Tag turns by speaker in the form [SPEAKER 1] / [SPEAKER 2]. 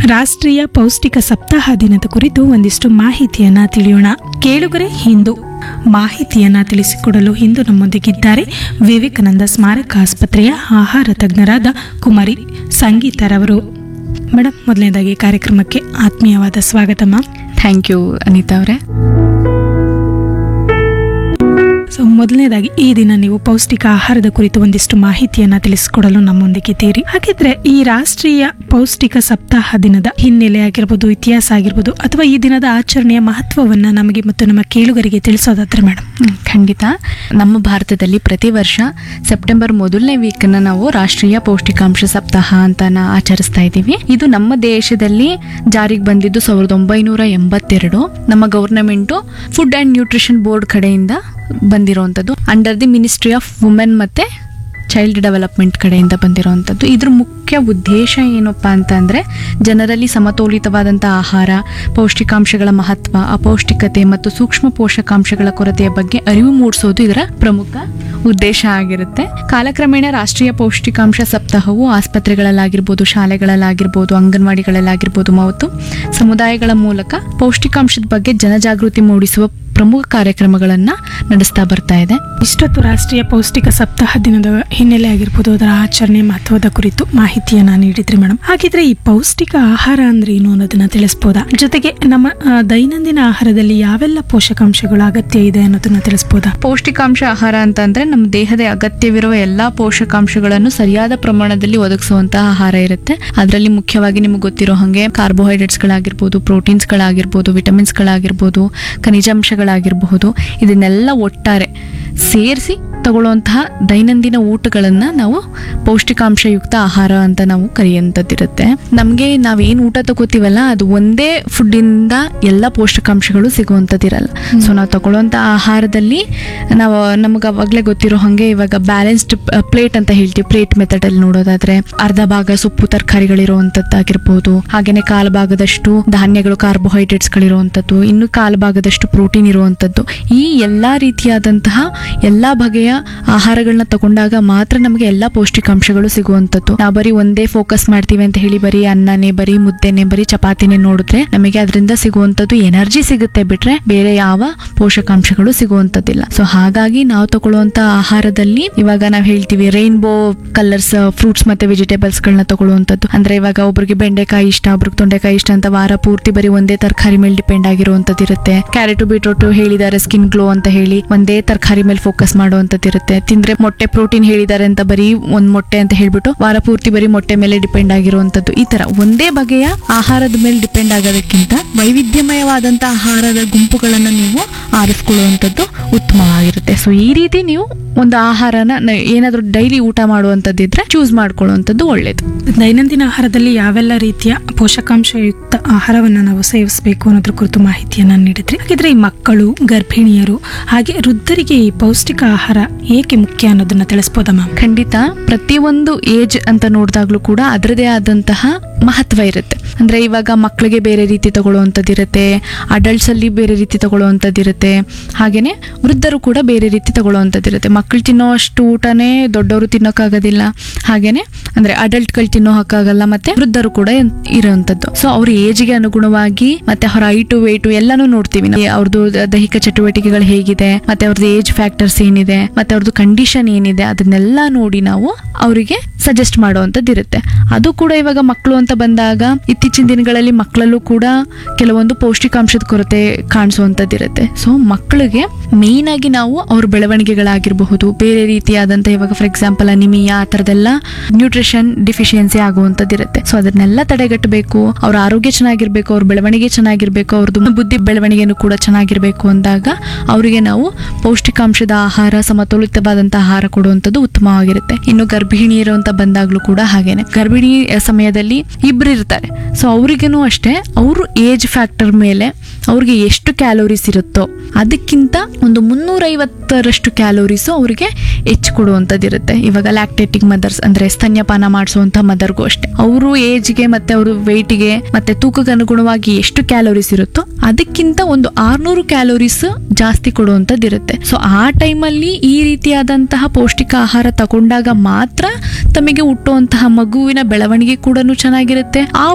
[SPEAKER 1] ರಾಷ್ಟ್ರೀಯ ಪೌಷ್ಟಿಕ ಸಪ್ತಾಹ ದಿನದ ಕುರಿತು ಒಂದಿಷ್ಟು ಮಾಹಿತಿಯನ್ನ ತಿಳಿಯೋಣ ಕೇಳುಗರೆ ಹಿಂದೂ ಮಾಹಿತಿಯನ್ನ ತಿಳಿಸಿಕೊಡಲು ಇಂದು ನಮ್ಮೊಂದಿಗಿದ್ದಾರೆ ವಿವೇಕಾನಂದ ಸ್ಮಾರಕ ಆಸ್ಪತ್ರೆಯ ಆಹಾರ ತಜ್ಞರಾದ ಕುಮಾರಿ ಸಂಗೀತರವರು ಮೇಡಮ್ ಮೊದಲನೇದಾಗಿ ಕಾರ್ಯಕ್ರಮಕ್ಕೆ ಆತ್ಮೀಯವಾದ ಸ್ವಾಗತ ಮ್ಯಾಮ್
[SPEAKER 2] ಥ್ಯಾಂಕ್ ಯು ಅನಿತಾ ಅವರೇ
[SPEAKER 1] ಸೊ ಮೊದಲನೇದಾಗಿ ಈ ದಿನ ನೀವು ಪೌಷ್ಟಿಕ ಆಹಾರದ ಕುರಿತು ಒಂದಿಷ್ಟು ಮಾಹಿತಿಯನ್ನ ತಿಳಿಸಿಕೊಡಲು ನಮ್ಮೊಂದಿಗಿದ್ದೀರಿ ಹಾಗಿದ್ರೆ ಈ ರಾಷ್ಟ್ರೀಯ ಪೌಷ್ಟಿಕ ಸಪ್ತಾಹ ದಿನದ ಹಿನ್ನೆಲೆ ಆಗಿರ್ಬೋದು ಇತಿಹಾಸ ಆಗಿರ್ಬೋದು ಅಥವಾ ಈ ದಿನದ ಆಚರಣೆಯ ಮಹತ್ವವನ್ನ ನಮಗೆ ಮತ್ತು ನಮ್ಮ ಕೇಳುಗರಿಗೆ ತಿಳಿಸೋದಾದ್ರೆ ಮೇಡಮ್
[SPEAKER 2] ಹ್ಮ್, ಖಂಡಿತ ನಮ್ಮ ಭಾರತದಲ್ಲಿ ಪ್ರತಿ ವರ್ಷ ಸೆಪ್ಟೆಂಬರ್ ಮೊದಲನೇ ವೀಕನ್ನು ನಾವು ರಾಷ್ಟ್ರೀಯ ಪೌಷ್ಟಿಕಾಂಶ ಸಪ್ತಾಹ ಅಂತ ನಾ- ಆಚರಿಸ್ತಾ ಇದ್ದೀವಿ ಇದು ನಮ್ಮ ದೇಶದಲ್ಲಿ ಜಾರಿಗೆ ಬಂದಿದ್ದು ಸಾವಿರದ ಒಂಬೈನೂರ ಎಂಬತ್ತೆರಡು ನಮ್ಮ government food and nutrition board ಕಡೆಯಿಂದ ಬಂದಿರೋವಂಥದ್ದು under the ministry of women ಮತ್ತು ಚೈಲ್ಡ್ ಡೆವಲಪ್ಮೆಂಟ್ ಕಡೆಯಿಂದ ಬಂದಿರೋವಂಥದ್ದು ಇದ್ರ ಮುಖ್ಯ ಉದ್ದೇಶ ಏನಪ್ಪ ಅಂತಂದರೆ ಜನರಲ್ಲಿ ಸಮತೋಲಿತವಾದಂಥ ಆಹಾರ ಪೌಷ್ಟಿಕಾಂಶಗಳ ಮಹತ್ವ ಅಪೌಷ್ಟಿಕತೆ ಮತ್ತು ಸೂಕ್ಷ್ಮ ಪೋಷಕಾಂಶಗಳ ಕೊರತೆಯ ಬಗ್ಗೆ ಅರಿವು ಮೂಡಿಸೋದು ಇದರ ಪ್ರಮುಖ ಉದ್ದೇಶ ಆಗಿರುತ್ತೆ ಕಾಲಕ್ರಮೇಣ ರಾಷ್ಟ್ರೀಯ ಪೌಷ್ಟಿಕಾಂಶ ಸಪ್ತಾಹವು ಆಸ್ಪತ್ರೆಗಳಲ್ಲಾಗಿರ್ಬೋದು ಶಾಲೆಗಳಲ್ಲಾಗಿರ್ಬೋದು ಅಂಗನವಾಡಿಗಳಲ್ಲಾಗಿರ್ಬೋದು ಮತ್ತು ಸಮುದಾಯಗಳ ಮೂಲಕ ಪೌಷ್ಟಿಕಾಂಶದ ಬಗ್ಗೆ ಜನಜಾಗೃತಿ ಮೂಡಿಸುವ ಪ್ರಮುಖ ಕಾರ್ಯಕ್ರಮಗಳನ್ನು ನಡೆಸ್ತಾ ಬರ್ತಾ ಇದೆ
[SPEAKER 1] ಇಷ್ಟೊತ್ತು ರಾಷ್ಟ್ರೀಯ ಪೌಷ್ಟಿಕ ಸಪ್ತಾಹ ದಿನದ ಹಿನ್ನೆಲೆ ಆಗಿರ್ಬೋದು ಅದರ ಆಚರಣೆ ಮಹತ್ವದ ಕುರಿತು ಮಾಹಿತಿಯನ್ನ ನೀಡಿದ್ರಿ ಮೇಡಮ್ ಹಾಗಿದ್ರೆ ಈ ಪೌಷ್ಟಿಕ ಆಹಾರ ಅಂದ್ರೆ ಏನು ಅನ್ನೋದನ್ನ ತಿಳಿಸ್ಬೋದಾ ಜೊತೆಗೆ ನಮ್ಮ ಆ, ದೈನಂದಿನ ಆಹಾರದಲ್ಲಿ ಯಾವೆಲ್ಲ ಪೋಷಕಾಂಶಗಳ ಅಗತ್ಯ ಇದೆ ಅನ್ನೋದನ್ನ ತಿಳಿಸ್ಬೋದಾ
[SPEAKER 2] ಪೌಷ್ಟಿಕಾಂಶ ಆಹಾರ ಅಂತಂದ್ರೆ ನಮ್ಮ ದೇಹದ ಅಗತ್ಯವಿರುವ ಎಲ್ಲಾ ಪೋಷಕಾಂಶಗಳನ್ನು ಸರಿಯಾದ ಪ್ರಮಾಣದಲ್ಲಿ ಒದಗಿಸುವಂತಹ ಆಹಾರ ಇರುತ್ತೆ ಅದರಲ್ಲಿ ಮುಖ್ಯವಾಗಿ ನಿಮ್ಗೆ ಗೊತ್ತಿರೋ ಹಾಗೆ ಕಾರ್ಬೋಹೈಡ್ರೇಟ್ಸ್ಗಳಾಗಿರ್ಬೋದು ಪ್ರೋಟೀನ್ಸ್ಗಳಾಗಿರ್ಬೋದು ವಿಟಮಿನ್ಸ್ಗಳಾಗಿರ್ಬೋದು ಖನಿಜಾಂಶಗಳಾಗಿರಬಹುದು ಇದನ್ನೆಲ್ಲ ಒಟ್ಟಾರೆ ಸೇರಿಸಿ ತಗೊಳ್ಳುವಂತಹ ದೈನಂದಿನ ಊಟಗಳನ್ನು ನಾವು ಪೌಷ್ಟಿಕಾಂಶಯುಕ್ತ ಆಹಾರ ಅಂತ ನಾವು ಕರೆಯುವಂಥದ್ದಿರುತ್ತೆ ನಮಗೆ ನಾವೇನು ಊಟ ತಗೋತೀವಲ್ಲ ಅದು ಒಂದೇ ಫುಡ್ಡಿಂದ ಎಲ್ಲ ಪೋಷಕಾಂಶಗಳು ಸಿಗುವಂಥದ್ದಿರಲ್ಲ ಸೊ ನಾವು ತಗೊಳ್ಳುವಂಥ ಆಹಾರದಲ್ಲಿ ನಾವು ನಮಗೆ ಅವಾಗಲೇ ಗೊತ್ತಿರೋ ಹಾಗೆ ಇವಾಗ ಬ್ಯಾಲೆನ್ಸ್ಡ್ ಪ್ಲೇಟ್ ಅಂತ ಹೇಳ್ತೀವಿ ಪ್ಲೇಟ್ ಮೆಥಡಲ್ಲಿ ನೋಡೋದಾದ್ರೆ ಅರ್ಧ ಭಾಗ ಸೊಪ್ಪು ತರಕಾರಿಗಳಿರುವಂಥದ್ದಾಗಿರ್ಬೋದು ಹಾಗೇನೆ ಕಾಲು ಭಾಗದಷ್ಟು ಧಾನ್ಯಗಳು ಕಾರ್ಬೋಹೈಡ್ರೇಟ್ಸ್ಗಳಿರುವಂಥದ್ದು ಇನ್ನು ಕಾಲು ಭಾಗದಷ್ಟು ಪ್ರೋಟೀನ್ ಇರುವಂಥದ್ದು ಈ ಎಲ್ಲ ರೀತಿಯಾದಂತಹ ಎಲ್ಲ ಬಗೆಯ ಆಹಾರಗಳನ್ನ ತಗೊಂಡಾಗ ಮಾತ್ರ ನಮಗೆ ಎಲ್ಲ ಪೌಷ್ಟಿಕಾಂಶಗಳು ಸಿಗುವಂಥದ್ದು ನಾವು ಬರೀ ಒಂದೇ ಫೋಕಸ್ ಮಾಡ್ತೀವಿ ಅಂತ ಹೇಳಿ ಬರೀ ಅನ್ನನೇ ಬರೀ ಮುದ್ದೆನೆ ಬರೀ ಚಪಾತಿನೇ ನೋಡಿದ್ರೆ ನಮಗೆ ಅದರಿಂದ ಸಿಗುವಂಥದ್ದು ಎನರ್ಜಿ ಸಿಗುತ್ತೆ ಬಿಟ್ರೆ ಬೇರೆ ಯಾವ ಪೋಷಕಾಂಶಗಳು ಸಿಗುವಂಥದ್ದಿಲ್ಲ ಸೊ ಹಾಗಾಗಿ ನಾವು ತಗೊಳ್ಳುವಂತ ಆಹಾರದಲ್ಲಿ ಇವಾಗ ನಾವು ಹೇಳ್ತೀವಿ ರೈನ್ಬೋ ಕಲರ್ಸ್ ಫ್ರೂಟ್ಸ್ ಮತ್ತೆ ವೆಜಿಟೇಬಲ್ಸ್ ಗಳನ್ನ ತಗೊಳ್ಳುವಂಥದ್ದು ಅಂದ್ರೆ ಇವಾಗ ಒಬ್ರಿಗೆ ಬೆಂಡೆಕಾಯಿ ಇಷ್ಟ ಒಬ್ರಿಗೆ ತೊಂಡೆಕಾಯಿ ಇಷ್ಟ ಅಂತ ವಾರ ಪೂರ್ತಿ ಬರೀ ಒಂದೇ ತರಕಾರಿ ಮೇಲೆ ಡಿಪೆಂಡ್ ಆಗಿರುವಂತದ್ದು ಇರುತ್ತೆ ಕ್ಯಾರೆಟ್ ಬೀಟ್ರೋಟ್ ಹೇಳಿದ್ದಾರೆ ಸ್ಕಿನ್ ಗ್ಲೋ ಅಂತ ಹೇಳಿ ಒಂದೇ ತರಕಾರಿ ಮೇಲೆ ಫೋಕಸ್ ಮಾಡುವಂತದ್ದು ಇರುತ್ತೆ ತಿಂದ್ರೆ ಮೊಟ್ಟೆ ಪ್ರೋಟೀನ್ ಹೇಳಿದ್ದಾರೆ ಅಂತ ಬರೀ ಒಂದ್ ಮೊಟ್ಟೆ ಅಂತ ಹೇಳ್ಬಿಟ್ಟು ವಾರ ಪೂರ್ತಿ ಬರೀ ಮೊಟ್ಟೆ ಮೇಲೆ ಡಿಪೆಂಡ್ ಆಗಿರುವಂತದ್ದು ಈ ತರ ಒಂದೇ ಬಗೆಯ ಆಹಾರದ ಮೇಲೆ ಡಿಪೆಂಡ್ ಆಗೋದಕ್ಕಿಂತ ವೈವಿಧ್ಯಮಯವಾದಂತ ಆಹಾರದ ಗುಂಪುಗಳನ್ನ ನೀವು ಆರಿಸ್ಕೊಳ್ಳುವಂಥದ್ದು ಉತ್ತಮವಾಗಿರುತ್ತೆ ಸೊ ಈ ರೀತಿ ನೀವು ಒಂದು ಆಹಾರನ ನ- ಏನಾದ್ರೂ ಡೈಲಿ ಊಟ ಮಾಡುವಂಥದ್ದಿದ್ರೆ ಚೂಸ್ ಮಾಡ್ಕೊಳ್ಳುವಂಥದ್ದು ಒಳ್ಳೇದು
[SPEAKER 1] ದೈನಂದಿನ ಆಹಾರದಲ್ಲಿ ಯಾವೆಲ್ಲ ರೀತಿಯ ಪೋಷಕಾಂಶಯುಕ್ತ ಆಹಾರವನ್ನು ನಾವು ಸೇವಿಸಬೇಕು ಅನ್ನೋದ್ರ ಕುರಿತು ಮಾಹಿತಿಯನ್ನ ನೀಡಿದ್ರಿ ಹಾಗಿದ್ರೆ ಈ ಮಕ್ಕಳು ಗರ್ಭಿಣಿಯರು ಹಾಗೆ ವೃದ್ಧರಿಗೆ ಈ ಪೌಷ್ಟಿಕ ಆಹಾರ ಏಕೆ ಮುಖ್ಯ ಅನ್ನೋದನ್ನ ತಿಳಿಸ್ಬೋದಾ ಮ್ಯಾಮ್
[SPEAKER 2] ಖಂಡಿತ ಪ್ರತಿಯೊಂದು ಏಜ್ ಅಂತ ನೋಡಿದಾಗ್ಲೂ ಕೂಡ ಅದರದೇ ಆದಂತಹ ಮಹತ್ವ ಇರುತ್ತೆ ಅಂದ್ರೆ ಇವಾಗ ಮಕ್ಕಳಿಗೆ ಬೇರೆ ರೀತಿ ತಗೊಳ್ಳುವಂಥದ್ದು ಇರುತ್ತೆ ಅಡಲ್ಟ್ಸ್ ಅಲ್ಲಿ ಬೇರೆ ರೀತಿ ತಗೊಳ್ಳುವಂಥದ್ದು ಇರುತ್ತೆ ಹಾಗೇನೆ ವೃದ್ಧರು ಕೂಡ ಬೇರೆ ರೀತಿ ತಗೊಳ್ಳುವಂಥದ್ದು ಇರುತ್ತೆ ಮಕ್ಕಳು ತಿನ್ನೋ ಅಷ್ಟು ಊಟನೇ ದೊಡ್ಡವರು ತಿನ್ನೋಕ್ಕಾಗೋದಿಲ್ಲ ಹಾಗೇನೆ ಅಂದ್ರೆ ಅಡಲ್ಟ್ಗಳು ತಿನ್ನೋಕ್ಕಾಗಲ್ಲ ಮತ್ತೆ ವೃದ್ಧರು ಕೂಡ ಎನ್- ಇರುವಂಥದ್ದು ಸೊ ಅವ್ರ ಏಜ್ಗೆ ಅನುಗುಣವಾಗಿ ಮತ್ತೆ ಅವರ ಹೈಟು ವೇಟು ಎಲ್ಲಾನು ನೋಡ್ತೀವಿ ನಾವು ಅವ್ರದ್ದು ದೈಹಿಕ ಚಟುವಟಿಕೆಗಳು ಹೇಗಿದೆ ಮತ್ತೆ ಅವ್ರದ್ದು ಏಜ್ ಫ್ಯಾಕ್ಟರ್ಸ್ ಏನಿದೆ ಮತ್ತೆ ಅವ್ರದ್ದು ಕಂಡೀಷನ್ ಏನಿದೆ ಅದನ್ನೆಲ್ಲ ನೋಡಿ ನಾವು ಅವರಿಗೆ ಸಜೆಸ್ಟ್ ಮಾಡುವಂಥದ್ದು ಇರುತ್ತೆ ಅದು ಕೂಡ ಇವಾಗ ಮಕ್ಕಳು ಅಂತ ಬಂದಾಗ ಇತ್ತೀಚಿನ ದಿನಗಳಲ್ಲಿ ಮಕ್ಕಳಲ್ಲೂ ಕೂಡ ಕೆಲವೊಂದು ಪೌಷ್ಟಿಕಾಂಶದ ಕೊರತೆ ಕಾಣಿಸುವಂಥದ್ದು ಇರುತ್ತೆ ಸೊ ಮಕ್ಕಳಿಗೆ ಮೇನ್ ಆಗಿ ನಾವು ಅವ್ರ ಬೆಳವಣಿಗೆಗಳಾಗಿರಬಹುದು ಬೇರೆ ರೀತಿಯಾದಂಥ ಇವಾಗ ಫಾರ್ ಎಕ್ಸಾಂಪಲ್ ಅನಿಮಿಯಾ ಆ ಥರದ್ದೆಲ್ಲ ನ್ಯೂಟ್ರಿಷನ್ ಡಿಫಿಷಿಯನ್ಸಿ ಆಗುವಂಥದ್ದು ಇರುತ್ತೆ ಸೊ ಅದನ್ನೆಲ್ಲ ತಡೆಗಟ್ಟಬೇಕು ಅವ್ರ ಆರೋಗ್ಯ ಚೆನ್ನಾಗಿರ್ಬೇಕು ಅವ್ರ ಬೆಳವಣಿಗೆ ಚೆನ್ನಾಗಿರ್ಬೇಕು ಅವ್ರದ್ದು ಬುದ್ಧಿ ಬೆಳವಣಿಗೆನೂ ಕೂಡ ಚೆನ್ನಾಗಿರ್ಬೇಕು ಅಂದಾಗ ಅವರಿಗೆ ನಾವು ಪೌಷ್ಟಿಕಾಂಶದ ಆಹಾರ ಸಮತೋಲಿತವಾದಂಥ ಆಹಾರ ಕೊಡುವಂಥದ್ದು ಉತ್ತಮವಾಗಿರುತ್ತೆ ಇನ್ನು ಗರ್ಭಿಣಿಯರು ಅಂತ ಬಂದಾಗ್ಲೂ ಕೂಡ ಹಾಗೇನೆ ಗರ್ಭಿಣಿ ಸಮಯದಲ್ಲಿ ಇಬ್ರು ಇರ್ತಾರೆ ಸೊ ಅವ್ರಿಗೇನು ಅಷ್ಟೇ ಅವರು ಏಜ್ ಫ್ಯಾಕ್ಟರ್ ಮೇಲೆ ಅವ್ರಿಗೆ ಎಷ್ಟು ಕ್ಯಾಲೋರೀಸ್ ಇರುತ್ತೋ ಅದಕ್ಕಿಂತ ಒಂದು ಮುನ್ನೂರೈವತ್ತರಷ್ಟು ಕ್ಯಾಲೋರೀಸು ಅವರಿಗೆ ಹೆಚ್ಚು ಕೊಡುವಂಥದ್ದು ಇರುತ್ತೆ ಇವಾಗ ಲ್ಯಾಕ್ಟೇಟಿಂಗ್ ಮದರ್ಸ್ ಅಂದ್ರೆ ಸ್ತನ್ಯಪಾನ ಮಾಡಿಸುವಂಥ ಮದರ್ಗೂ ಅಷ್ಟೇ ಅವರು ಏಜ್ಗೆ ಮತ್ತೆ ಅವರು ವೆಯ್ಟ್ಗೆ ಮತ್ತೆ ತೂಕಕ್ಕೆ ಅನುಗುಣವಾಗಿ ಎಷ್ಟು ಕ್ಯಾಲೋರೀಸ್ ಇರುತ್ತೋ ಅದಕ್ಕಿಂತ ಒಂದು ಆರ್ನೂರು ಕ್ಯಾಲೋರೀಸ್ ಜಾಸ್ತಿ ಕೊಡುವಂಥದ್ದು ಇರುತ್ತೆ ಸೊ ಆ ಟೈಮಲ್ಲಿ ಈ ರೀತಿಯಾದಂತಹ ಪೌಷ್ಟಿಕ ಆಹಾರ ತಗೊಂಡಾಗ ಮಾತ್ರ ತಮಗೆ ಹುಟ್ಟುವಂತಹ ಮಗುವಿನ ಬೆಳವಣಿಗೆ ಕೂಡ ಚೆನ್ನಾಗಿರುತ್ತೆ ಆ